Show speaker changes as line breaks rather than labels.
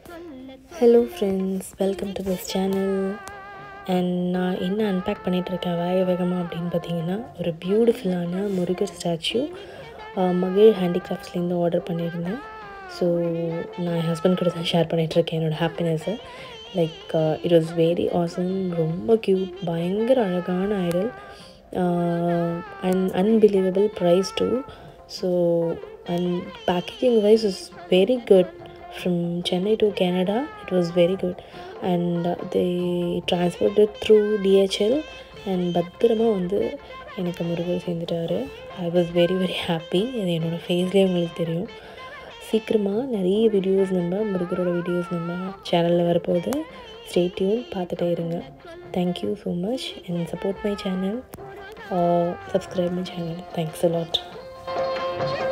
Hello friends welcome to this channel and நான் என்ன unpack பண்ணிகிட்ருக்கேன் வேக வேகமாக அப்படின்னு பார்த்தீங்கன்னா ஒரு பியூட்டிஃபுல்லான முருகர் ஸ்டாச்சு மகிழ் ஹேண்டிகிராஃப்ட்ஸ்லேருந்து ஆர்டர் பண்ணியிருந்தேன் ஸோ நான் என் ஹஸ்பண்ட் கூட தான் ஷேர் பண்ணிகிட்ருக்கேன் என்னோடய ஹாப்பினஸ்ஸை like it was very awesome ரொம்ப க்யூட் பயங்கர அழகான idol and unbelievable price too so and packaging wise is very good from Chennai to Canada. It was very good, and uh, they transported through DHL. And பத்திரமாக வந்து எனக்கு முருகர் சேர்ந்துட்டாரு I was very very happy அது என்னோடய ஃபேஸ்லேயே உங்களுக்கு தெரியும் சீக்கிரமாக நிறைய வீடியோஸ் நம்ம முருகரோட வீடியோஸ் நம்ம சேனலில் வரப்போகுது ஸ்டேட்யூன் பார்த்துட்டே இருங்க thank you so much and support my channel subscribe my channel thanks allot